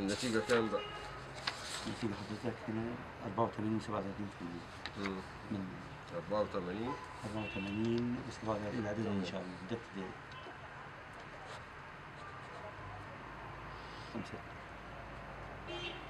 النتيجة كام بقى؟ نتيجة حضرتك هنا 84 و37% مم. من 84 84 و 37 العدد ان شاء الله بدأت ابتدائي خمسة